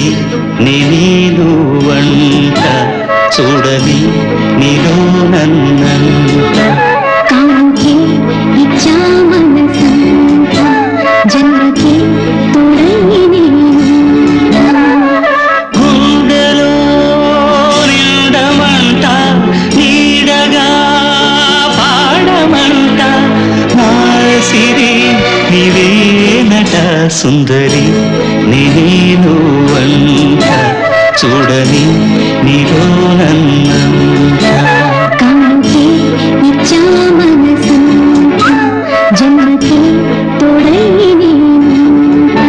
సుందరి నేను వంట చూడని నీలో నన్నంట కానుకే ఇచ్చా మనసంతా జన్మకే తోడై నేనుంటా. గుండెలో నిండమంట నీడగా పాడమంట నా సిరి నీవేనట సుందరి నేను వంట చూడని నీలో నన్నంట కానుకే ఇచ్చా మనసంతా జన్మకే తోడై నేనుంటా.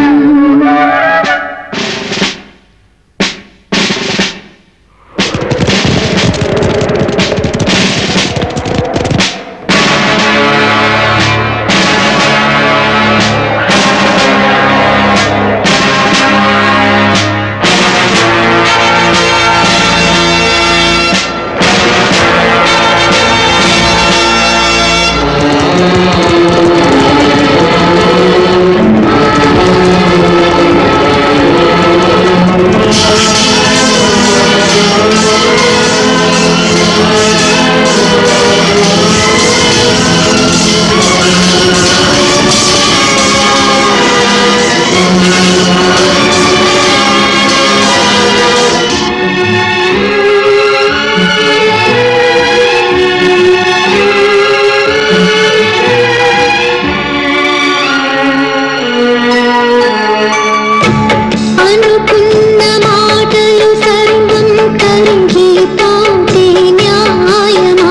అనుకున్న మాటలు సర్వం కలిగి పోతే న్యాయమా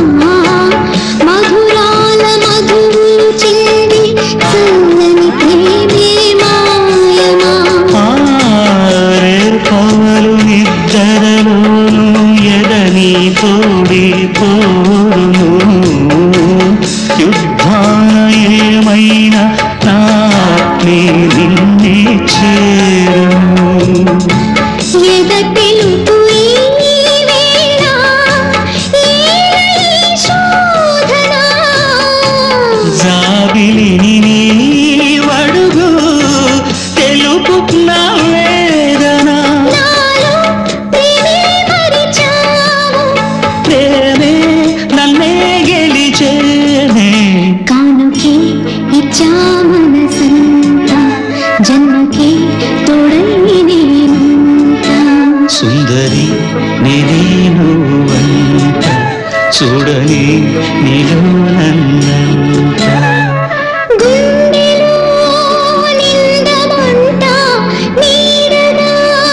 మధురాల మధువులు చింది చల్లని ప్రేమే మాయమా ఆరే పవలు నిద్దరలోను ఎదని తోడి పోరును యుద్ధాన ఏమైనా నా ఆత్మే నిన్నే చేరును ఎద తెలుపు ఈ వేళ ఈ శోధన జాబిలిని నీ వడుగు తెలుపు నా వేదన నాలో ప్రేమే మరిచావు ప్రేమే నన్నే గెలిచేనే కానుకే ఇచ్చా మనసంతా జన్మకే తోడై నేనుంటా. సుందరి నేనేను వంట చూడని నీలో నన్నంట గుండెలో నిండమంట, నీడగా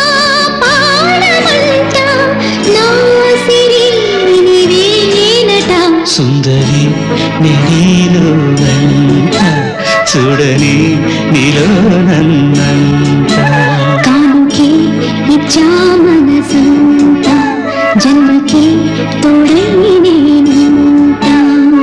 పాడమంట, నా సిరి నీవేనట. సుందరి నేనేను వంట చూడని నీలో నన్నంట కానుకే ఇచ్చా మనసంతా జన్మకే తోడై నేనుంటా.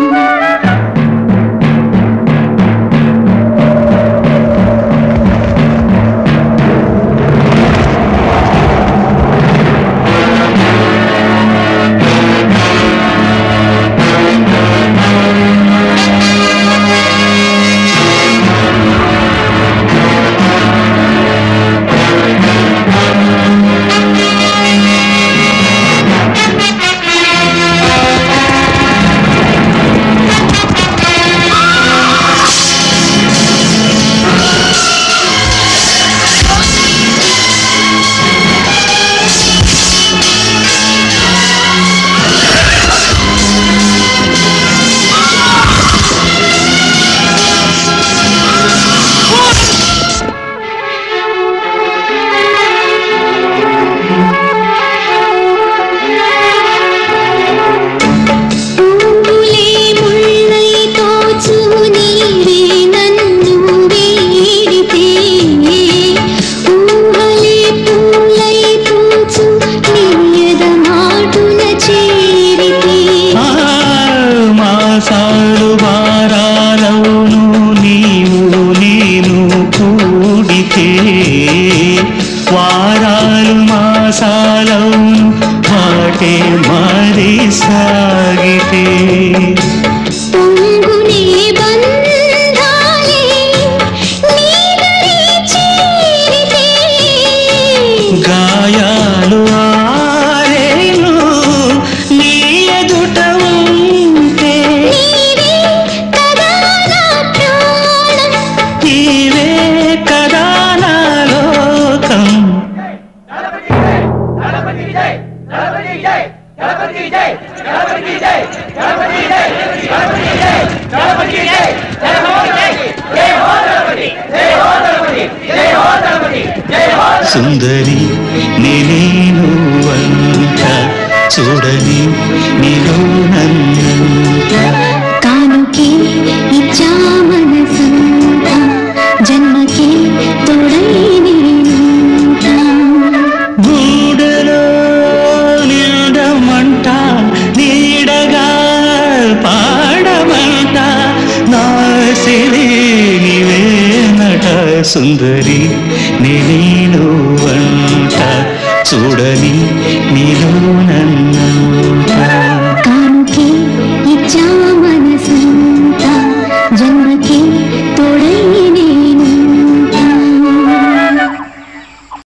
పువ్వులే ముళ్ళై తోచు నీవే నన్ను వీడితే ఊహలే పూలై పూచు నీయద మాటున చేరితే ఆ, మాసాలు వారాలవును నీవు నేను కూడితే వారాలు మాసాలవును వాటే మారి సాగితే పొంగునే బంధాలే నీదరి చేరితే గాయాలు ఆరేను నీ ఎదుట ఉంటే నీవే కదా నా ప్రాణం నీవే కదా నా లోకం సుందరి నేనేను వంట చూడని నీలో నన్నంట కానుకే ఇచ్చా మనసంతా జన్మకే తోడై నేనుంటా గూడెలో నిండమంట నీడగా పాడమంట నా సిరి నీవేనట సుందరి నేనేను వంట చూడని నీలో నన్నంట